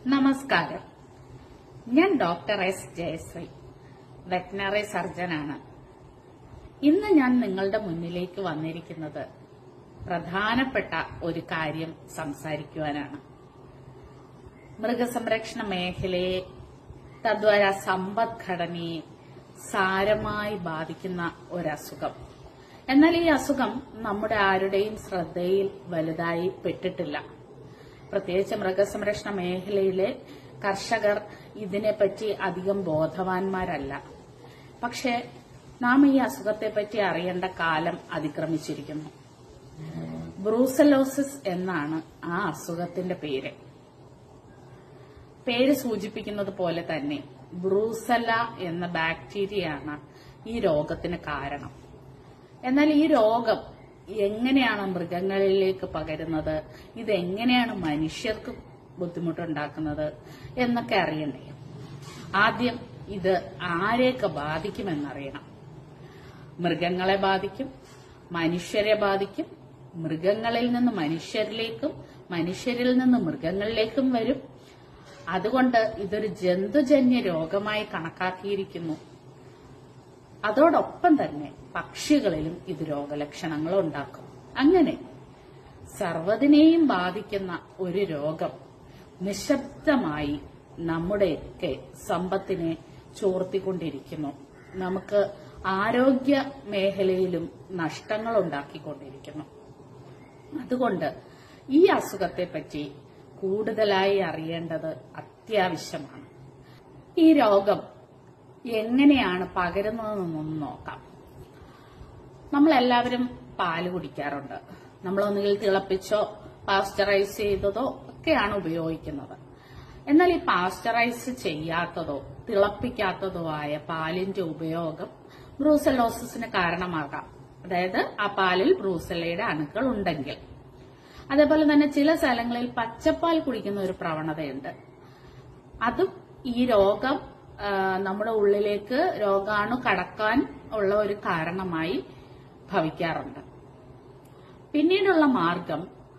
നമസ്കാരം ഞാൻ doctor S Jayashree veterinary സർജനാണ് ഇന്ന് ഞാൻ നിങ്ങളുടെ മുന്നിലേക്ക് വന്നിരിക്കുന്നത് പ്രധാനപ്പെട്ട ഒരു കാര്യം സംസാരിക്കുവാനാണ് മൃഗസംരക്ഷണ മേഖലയെ തദ്വാര സമ്പദ്ഘടനയെ സാരമായി ബാധിക്കുന്ന ഒരസുഖം എന്നാൽ ഈ അസുഖം നമ്മുടെ ആരുടെയും ശ്രദ്ധയിൽ വലുതായി പെട്ടിട്ടില്ല പ്രത്യേകിച്ച് മൃഗസംരക്ഷണ മേഖലയിലെ കർഷകർ ഇതിനെപ്പറ്റി അധികം ബോധവാന്മാരല്ല പക്ഷെ നാം ഈ അസുഖത്തെപ്പറ്റി അറിയേണ്ട കാലം അതിക്രമിച്ചിരിക്കുന്നു ബ്രൂസലോസിസ് എന്നാണ് ആ അസുഖത്തിന്റെ പേര് പേര് സൂചിപ്പിക്കുന്നത് പോലെ തന്നെ ബ്രൂസല എന്ന ബാക്ടീരിയയാണ് ഈ രോഗത്തിന് കാരണം എന്നാൽ ഈ രോഗം എങ്ങനെയാണ് മൃഗങ്ങളിലേക്ക് പകരുന്നത് ഇതെങ്ങനെയാണ് മനുഷ്യർക്ക് ബുദ്ധിമുട്ടുണ്ടാക്കുന്നത് എന്നൊക്കെ അറിയണ്ടേ ആദ്യം ഇത് ആരെയൊക്കെ ബാധിക്കുമെന്നറിയണം മൃഗങ്ങളെ ബാധിക്കും മനുഷ്യരെ ബാധിക്കും മൃഗങ്ങളിൽ നിന്ന് മനുഷ്യരിലേക്കും മനുഷ്യരിൽ നിന്ന് മൃഗങ്ങളിലേക്കും വരും അതുകൊണ്ട് ഇതൊരു ജന്തുജന്യ രോഗമായി കണക്കാക്കിയിരിക്കുന്നു അതോടൊപ്പം തന്നെ പക്ഷികളിലും ഇത് രോഗലക്ഷണങ്ങൾ ഉണ്ടാക്കും അങ്ങനെ സർവ്വതിനെയും ബാധിക്കുന്ന ഒരു രോഗം നിശബ്ദമായി നമ്മുടെയൊക്കെ സമ്പത്തിനെ ചോർത്തിക്കൊണ്ടിരിക്കുന്നു നമുക്ക് ആരോഗ്യ മേഖലയിലും നഷ്ടങ്ങൾ ഉണ്ടാക്കിക്കൊണ്ടിരിക്കുന്നു അതുകൊണ്ട് ഈ അസുഖത്തെപ്പറ്റി കൂടുതലായി അറിയേണ്ടത് അത്യാവശ്യമാണ് ഈ രോഗം എങ്ങനെയാണ് പകരുന്നതെന്നൊന്ന് നോക്കാം നമ്മളെല്ലാവരും പാല് കുടിക്കാറുണ്ട് നമ്മളൊന്നുകിൽ തിളപ്പിച്ചോ പാസ്ചറൈസ് ചെയ്തതോ ഒക്കെയാണ് ഉപയോഗിക്കുന്നത് എന്നാൽ ഈ പാസ്ചറൈസ് ചെയ്യാത്തതോ തിളപ്പിക്കാത്തതോ ആയ പാലിന്റെ ഉപയോഗം ബ്രൂസലോസിന് കാരണമാകാം അതായത് ആ പാലിൽ ബ്രൂസലയുടെ അണുക്കൾ ഉണ്ടെങ്കിൽ അതേപോലെ തന്നെ ചില സ്ഥലങ്ങളിൽ പച്ചപ്പാൽ കുടിക്കുന്ന ഒരു പ്രവണതയുണ്ട് അതും ഈ രോഗം ആ, നമ്മുടെ ഉള്ളിലേക്ക് രോഗാണു കടക്കാൻ ഉള്ള ഒരു കാരണമായി ഭവിക്കാറുണ്ട് പിന്നീടുള്ള മാർഗം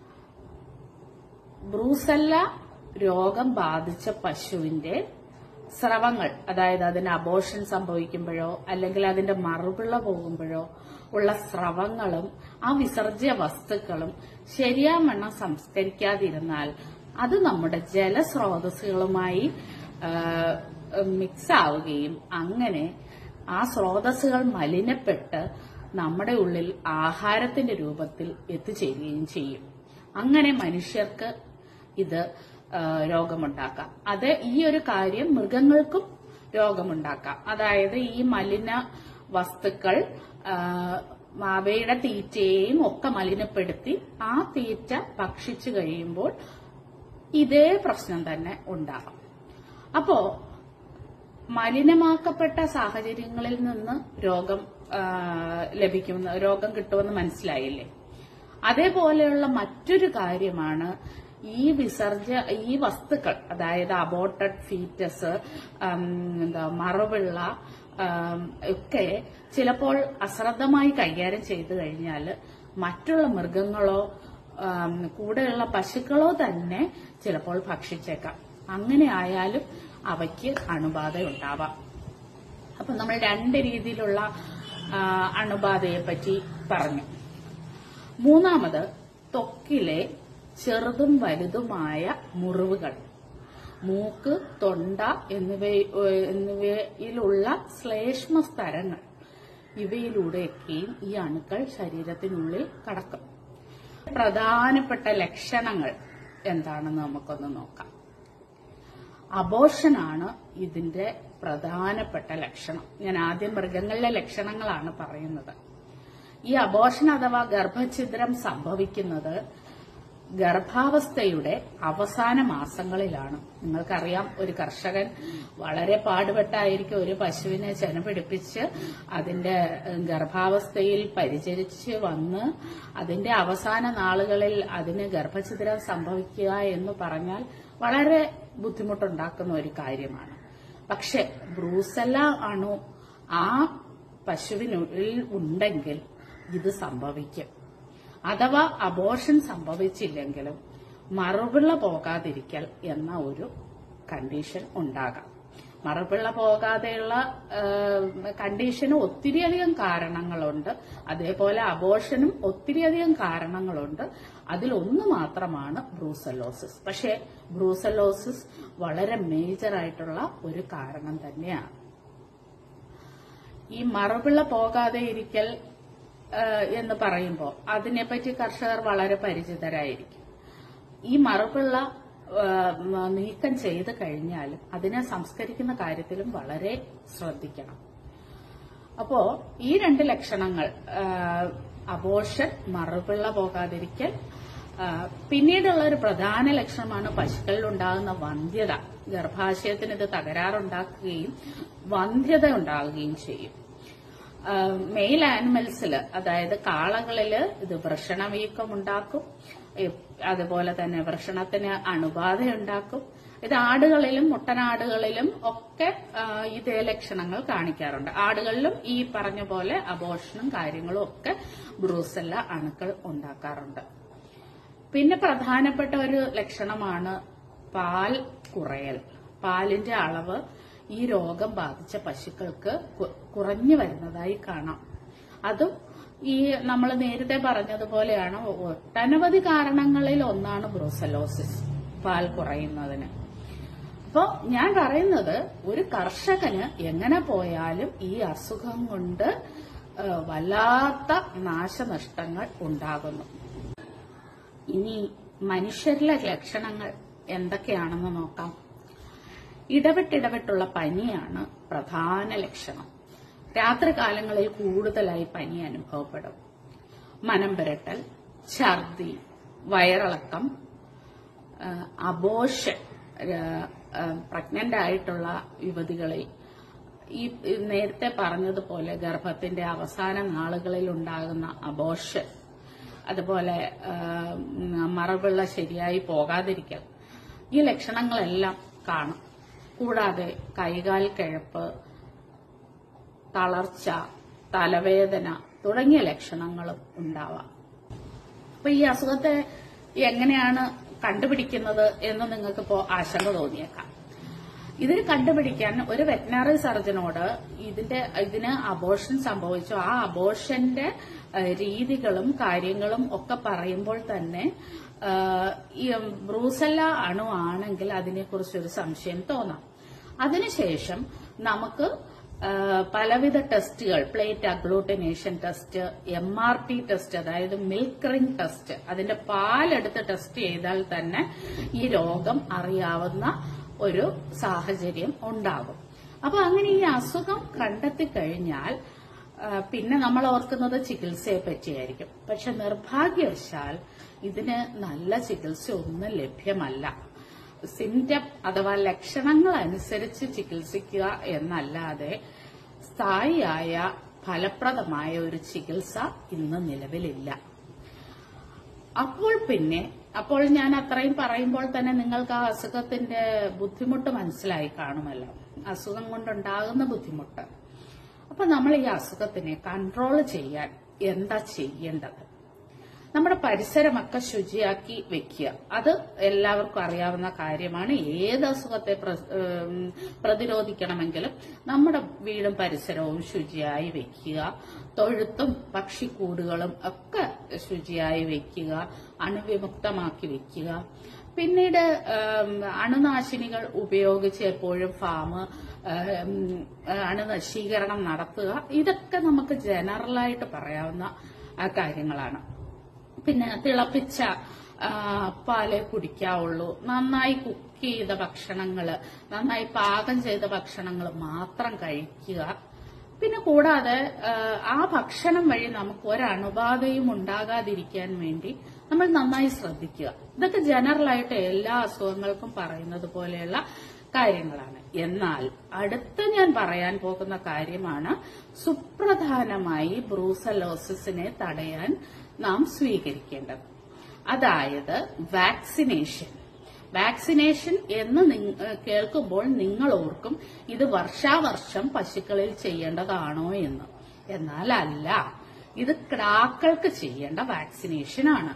ബ്രൂസല്ല രോഗം ബാധിച്ച പശുവിന്റെ സ്രവങ്ങൾ അതായത് അതിന് അബോഷൻ സംഭവിക്കുമ്പോഴോ അല്ലെങ്കിൽ അതിന്റെ മറുപിള്ള പോകുമ്പോഴോ ഉള്ള സ്രവങ്ങളും ആ വിസർജ്യ വസ്തുക്കളും ശരിയാവണ്ണം സംസ്കരിക്കാതിരുന്നാൽ അത് നമ്മുടെ ജലസ്രോതസ്സുകളുമായി മിക്സ് ആവുകയും അങ്ങനെ ആ സ്രോതസ്സുകൾ മലിനപ്പെട്ട് നമ്മുടെ ഉള്ളിൽ ആഹാരത്തിന്റെ രൂപത്തിൽ എത്തിച്ചേരുകയും ചെയ്യും അങ്ങനെ മനുഷ്യർക്ക് ഇത് ആ, രോഗമുണ്ടാക്കാം അത് ഈ ഒരു കാര്യം മൃഗങ്ങൾക്കും രോഗമുണ്ടാക്കാം അതായത് ഈ മലിന വസ്തുക്കൾ ആ, അവയുടെ തീറ്റയെയും ഒക്കെ മലിനപ്പെടുത്തി ആ തീറ്റ ഭക്ഷിച്ചു കഴിയുമ്പോൾ ഇതേ പ്രശ്നം തന്നെ ഉണ്ടാകും അപ്പോ മലിനമാക്കപ്പെട്ട സാഹചര്യങ്ങളിൽ നിന്ന് രോഗം ആ, ലഭിക്കുന്ന രോഗം കിട്ടുമെന്ന് മനസ്സിലായില്ലേ അതേപോലെയുള്ള മറ്റൊരു കാര്യമാണ് ഈ വിസർജ്യ ഈ വസ്തുക്കൾ അതായത് അബോട്ടഡ് ഫീറ്റസ് എന്താ മറവിള്ള ആം, ഒക്കെ ചിലപ്പോൾ അശ്രദ്ധമായി കൈകാര്യം ചെയ്തു കഴിഞ്ഞാൽ മറ്റുള്ള മൃഗങ്ങളോ ആം, കൂടെയുള്ള പശുക്കളോ തന്നെ ചിലപ്പോൾ ഭക്ഷിച്ചേക്കാം അങ്ങനെ ആയാലും അവയ്ക്ക് അണുബാധ ഉണ്ടാവാം അപ്പൊ നമ്മൾ രണ്ട് രീതിയിലുള്ള ആ, അണുബാധയെ പറ്റി പറഞ്ഞു മൂന്നാമത് ത്വക്കിലെ ചെറുതും വലുതുമായ മുറിവുകൾ മൂക്ക് തൊണ്ട എന്നിവ എന്നിവയിലുള്ള ശ്ലേഷ്മ സ്ഥലങ്ങൾ ഇവയിലൂടെയൊക്കെയും ഈ അണുക്കൾ ശരീരത്തിനുള്ളിൽ കടക്കും പ്രധാനപ്പെട്ട ലക്ഷണങ്ങൾ എന്താണെന്ന് നമുക്കൊന്ന് നോക്കാം അബോഷനാണ് ഇതിന്റെ പ്രധാനപ്പെട്ട ലക്ഷണം ഞാൻ ആദ്യം മൃഗങ്ങളിലെ ലക്ഷണങ്ങളാണ് പറയുന്നത് ഈ അബോഷൻ അഥവാ ഗർഭഛിദ്രം സംഭവിക്കുന്നത് ഗർഭാവസ്ഥയുടെ അവസാന മാസങ്ങളിലാണ് നിങ്ങൾക്കറിയാം ഒരു കർഷകൻ വളരെ പാടുപെട്ടായിരിക്കും ഒരു പശുവിനെ ചെന പിടിപ്പിച്ച് അതിന്റെ ഏഹ്, ഗർഭാവസ്ഥയിൽ പരിചരിച്ച് വന്ന് അതിന്റെ അവസാന നാളുകളിൽ അതിന് ഗർഭഛിദ്രം സംഭവിക്കുക എന്ന് പറഞ്ഞാൽ വളരെ ബുദ്ധിമുട്ടുണ്ടാക്കുന്ന ഒരു കാര്യമാണ് പക്ഷെ ബ്രൂസല അണു ആ പശുവിനുള്ളിൽ ഉണ്ടെങ്കിൽ ഇത് സംഭവിക്കും അഥവാ അബോർഷൻ സംഭവിച്ചില്ലെങ്കിലും മറുപിള്ള പോകാതിരിക്കൽ എന്ന ഒരു കണ്ടീഷൻ ഉണ്ടാകാം മറുപിള്ള പോകാതെയുള്ള കണ്ടീഷന് ഒത്തിരിയധികം കാരണങ്ങളുണ്ട് അതേപോലെ അബോർഷനും ഒത്തിരിയധികം കാരണങ്ങളുണ്ട് അതിലൊന്ന് മാത്രമാണ് ബ്രൂസലോസിസ് പക്ഷേ ബ്രൂസലോസിസ് വളരെ മേജർ ആയിട്ടുള്ള ഒരു കാരണം തന്നെയാണ് ഈ മറുപിള്ള പോകാതെ ഇരിക്കൽ ആ, എന്ന് പറയുമ്പോൾ അതിനെപ്പറ്റി കർഷകർ വളരെ പരിചിതരായിരിക്കും ഈ മറുപിള്ള ആ, മ- നീക്കം ചെയ്ത് കഴിഞ്ഞാലും അതിനെ സംസ്കരിക്കുന്ന കാര്യത്തിലും വളരെ ശ്രദ്ധിക്കണം അപ്പോ ഈ രണ്ട് ലക്ഷണങ്ങൾ അബോഷൻ മറുപിള്ള പോകാതിരിക്കൽ ആ, പിന്നീടുള്ള ഒരു പ്രധാന ലക്ഷണമാണ് പശുക്കളിൽ ഉണ്ടാകുന്ന വന്ധ്യത ഗർഭാശയത്തിന് ഇത് തകരാറുണ്ടാക്കുകയും വന്ധ്യത ഉണ്ടാകുകയും ചെയ്യും മെയിൽ ആനിമൽസിൽ അതായത് കാളകളില് ഇത് വൃഷണവീക്കം ഉണ്ടാക്കും ഏ, അതുപോലെ തന്നെ വൃഷണത്തിന് അണുബാധ ഉണ്ടാക്കും ഇത് ആടുകളിലും മുട്ടനാടുകളിലും ഒക്കെ ആ, ഇതേ ലക്ഷണങ്ങൾ കാണിക്കാറുണ്ട് ആടുകളിലും ഈ പറഞ്ഞ പോലെ അബോഷനും കാര്യങ്ങളും ഒക്കെ ബ്രൂസല്ല അണുക്കൾ ഉണ്ടാക്കാറുണ്ട് പിന്നെ പ്രധാനപ്പെട്ട ഒരു ലക്ഷണമാണ് പാൽ കുറയൽ പാലിന്റെ അളവ് ഈ രോഗം ബാധിച്ച പശുക്കൾക്ക് കു- കുറഞ്ഞു വരുന്നതായി കാണാം അതും ഈ നമ്മൾ നേരത്തെ പറഞ്ഞതുപോലെയാണ് ഒട്ടനവധി കാരണങ്ങളിൽ ഒന്നാണ് ബ്രൂസലോസിസ് പാൽ കുറയുന്നതിന് അപ്പോ ഞാൻ പറയുന്നത് ഒരു കർഷകന് എങ്ങനെ പോയാലും ഈ അസുഖം കൊണ്ട് ആ, വല്ലാത്ത നാശനഷ്ടങ്ങൾ ഉണ്ടാകുന്നു ഇനി മനുഷ്യരിലെ ലക്ഷണങ്ങൾ എന്തൊക്കെയാണെന്ന് നോക്കാം ഇടവിട്ടിടവിട്ടുള്ള പനിയാണ് പ്രധാന ലക്ഷണം രാത്രികാലങ്ങളിൽ കൂടുതലായി പനി അനുഭവപ്പെടും മനം പുരട്ടൽ ഛർദി വയറിളക്കം അബോഷൻ പ്രഗ്നന്റ് ആയിട്ടുള്ള യുവതികളിൽ ഈ ഈ നേരത്തെ പറഞ്ഞതുപോലെ ഗർഭത്തിന്റെ അവസാന നാളുകളിൽ ഉണ്ടാകുന്ന അബോഷൻ അതുപോലെ ആ, ഉം, മറവിള്ള ശരിയായി പോകാതിരിക്കൽ ഈ ലക്ഷണങ്ങളെല്ലാം കാണും കൂടാതെ കൈകാൽ കിഴപ്പ് തളർച്ച തലവേദന തുടങ്ങിയ ലക്ഷണങ്ങളും ഉണ്ടാവാം അപ്പൊ ഈ അസുഖത്തെ എങ്ങനെയാണ് കണ്ടുപിടിക്കുന്നത് എന്ന് നിങ്ങൾക്കിപ്പോ ആശങ്ക തോന്നിയേക്കാം ഇതിന് കണ്ടുപിടിക്കാൻ ഒരു വെറ്റിനറി സർജനോട് ഇതിന്റെ ഇതിന് അബോഷൻ സംഭവിച്ചു ആ അബോഷന്റെ ഏഹ്, രീതികളും കാര്യങ്ങളും ഒക്കെ പറയുമ്പോൾ തന്നെ ഏഹ്, ഈ ബ്രൂസല്ല അണു ആണെങ്കിൽ അതിനെക്കുറിച്ചൊരു സംശയം തോന്നാം അതിനുശേഷം നമുക്ക് ഏഹ്, പലവിധ ടെസ്റ്റുകൾ plate agglutination test M R T test അതായത് മിൽക്ക് റിംഗ് ടെസ്റ്റ് അതിന്റെ പാലെടുത്ത് ടെസ്റ്റ് ചെയ്താൽ തന്നെ ഈ രോഗം അറിയാവുന്ന ഒരു സാഹചര്യം ഉണ്ടാകും അപ്പൊ അങ്ങനെ ഈ അസുഖം കണ്ടെത്തി കഴിഞ്ഞാൽ ആ, പിന്നെ നമ്മൾ ഓർക്കുന്നത് ചികിത്സയെ പറ്റിയായിരിക്കും പക്ഷെ നിർഭാഗ്യവശാൽ ഇതിന് നല്ല ചികിത്സ ഒന്നും ലഭ്യമല്ല സിംറ്റം അഥവാ ലക്ഷണങ്ങൾ അനുസരിച്ച് ചികിത്സിക്കുക എന്നല്ലാതെ സ്ഥായിയായ ഫലപ്രദമായ ഒരു ചികിത്സ ഇന്ന് നിലവിലില്ല അപ്പോൾ പിന്നെ അപ്പോൾ ഞാൻ അത്രയും പറയുമ്പോൾ തന്നെ നിങ്ങൾക്ക് ആ അസുഖത്തിന്റെ ബുദ്ധിമുട്ട് മനസ്സിലായി കാണുമല്ലോ അസുഖം കൊണ്ടുണ്ടാകുന്ന ബുദ്ധിമുട്ട് അപ്പൊ നമ്മൾ ഈ അസുഖത്തിനെ കൺട്രോൾ ചെയ്യാൻ എന്താ ചെയ്യേണ്ടത് നമ്മുടെ പരിസരമൊക്കെ ശുചിയാക്കി വെക്കുക അത് എല്ലാവർക്കും അറിയാവുന്ന കാര്യമാണ് ഏത് അസുഖത്തെ പ്ര- ഉം, പ്രതിരോധിക്കണമെങ്കിലും നമ്മുടെ വീടും പരിസരവും ശുചിയായി വെക്കുക തൊഴുത്തും പക്ഷിക്കൂടുകളും ഒക്കെ ശുചിയായി വെക്കുക അണുവിമുക്തമാക്കി വെക്കുക പിന്നീട് ഉം, അണുനാശിനികൾ ഉപയോഗിച്ച് എപ്പോഴും ഫാം ഉം, അണുനശീകരണം നടത്തുക ഇതൊക്കെ നമുക്ക് ജനറലായിട്ട് പറയാവുന്ന ആ, കാര്യങ്ങളാണ് പിന്നെ തിളപ്പിച്ച ആ, പാലേ കുടിക്കാവുള്ളൂ നന്നായി കുക്ക് ചെയ്ത ഭക്ഷണങ്ങള് നന്നായി പാകം ചെയ്ത ഭക്ഷണങ്ങൾ മാത്രം കഴിക്കുക പിന്നെ കൂടാതെ ആ, ആ ഭക്ഷണം വഴി നമുക്ക് ഒരണുബാധയും ഉണ്ടാകാതിരിക്കാൻ വേണ്ടി നമ്മൾ നന്നായി ശ്രദ്ധിക്കുക ഇതൊക്കെ ജനറലായിട്ട് എല്ലാ അസുഖങ്ങൾക്കും പറയുന്നത് പോലെയുള്ള കാര്യങ്ങളാണ് എന്നാൽ അടുത്ത് ഞാൻ പറയാൻ പോകുന്ന കാര്യമാണ് സുപ്രധാനമായി ബ്രൂസലോസിസിനെ തടയാൻ നാം സ്വീകരിക്കേണ്ടത് അതായത് വാക്സിനേഷൻ വാക്സിനേഷൻ എന്ന് നിങ്ങ- ഏഹ് കേൾക്കുമ്പോൾ നിങ്ങൾ ഓർക്കും ഇത് വർഷാവർഷം പശുക്കളിൽ ചെയ്യേണ്ടതാണോ എന്ന് എന്നാൽ അല്ല ഇത് ക്രാക്കൾക്ക് ചെയ്യേണ്ട വാക്സിനേഷൻ ആണ്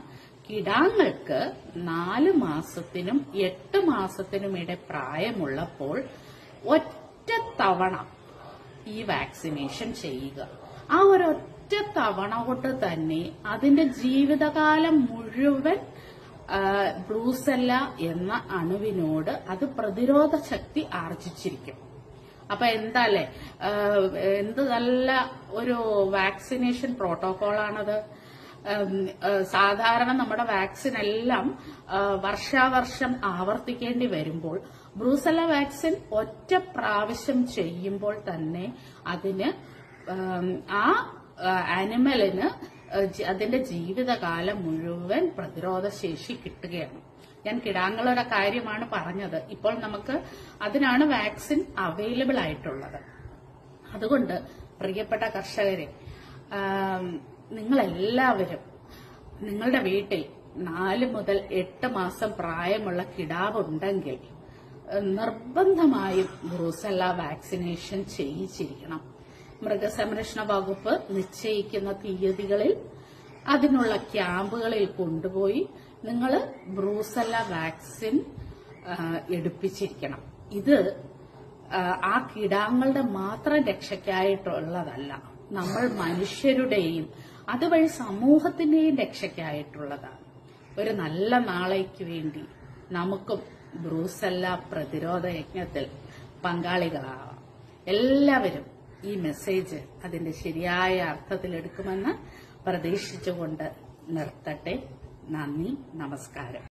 കിടാങ്ങൾക്ക് നാല് മാസത്തിനും എട്ട് മാസത്തിനുമിടെ പ്രായമുള്ളപ്പോൾ ഒറ്റ തവണ ഈ വാക്സിനേഷൻ ചെയ്യുക ആ ഒരൊറ്റ തവണ കൊണ്ട് തന്നെ അതിന്റെ ജീവിതകാലം മുഴുവൻ ആ, ബ്രൂസെല്ല എന്ന അണുവിനോട് അത് പ്രതിരോധ ശക്തി ആർജിച്ചിരിക്കും അപ്പൊ എന്താല്ലേ ആ, എന്ത് നല്ല ഒരു വാക്സിനേഷൻ പ്രോട്ടോകോളാണത് ഉം, ആ, സാധാരണ നമ്മുടെ വാക്സിൻ എല്ലാം ആ, വർഷാവർഷം ആവർത്തിക്കേണ്ടി വരുമ്പോൾ ബ്രൂസല വാക്സിൻ ഒറ്റ പ്രാവശ്യം ചെയ്യുമ്പോൾ തന്നെ അതിന് ഉം, ആ ആനിമലിന് അതിന്റെ ജീവിതകാലം മുഴുവൻ പ്രതിരോധ ശേഷി കിട്ടുകയാണ് ഞാൻ കിടാങ്ങളുടെ കാര്യമാണ് പറഞ്ഞത് ഇപ്പോൾ നമുക്ക് അതിനാണ് വാക്സിൻ അവൈലബിൾ ആയിട്ടുള്ളത് അതുകൊണ്ട് പ്രിയപ്പെട്ട കർഷകരെ ആം, നിങ്ങളെല്ലാവരും നിങ്ങളുടെ വീട്ടിൽ നാല് മുതൽ എട്ട് മാസം പ്രായമുള്ള കിടാവുണ്ടെങ്കിൽ ഏഹ്, നിർബന്ധമായും ബ്രൂസല്ല വാക്സിനേഷൻ ചെയ്യിച്ചിരിക്കണം മൃഗസംരക്ഷണ വകുപ്പ് നിശ്ചയിക്കുന്ന തീയതികളിൽ അതിനുള്ള ക്യാമ്പുകളിൽ കൊണ്ടുപോയി നിങ്ങൾ ബ്രൂസല്ല വാക്സിൻ ആ, എടുപ്പിച്ചിരിക്കണം ഇത് ആ, ആ കിടാങ്ങളുടെ മാത്രം രക്ഷയ്ക്കായിട്ടുള്ളതല്ല നമ്മൾ മനുഷ്യരുടെയും അതുവഴി സമൂഹത്തിന്റെയും രക്ഷയ്ക്കായിട്ടുള്ളതാണ് ഒരു നല്ല നാളേക്ക് വേണ്ടി നമുക്കും ബ്രൂസല്ല പ്രതിരോധ യജ്ഞത്തിൽ പങ്കാളികളാവാം എല്ലാവരും ഈ മെസ്സേജ് അതിന്റെ ശരിയായ അർത്ഥത്തിലെടുക്കുമെന്ന് പ്രതീക്ഷിച്ചുകൊണ്ട് നിർത്തട്ടെ നന്ദി നമസ്കാരം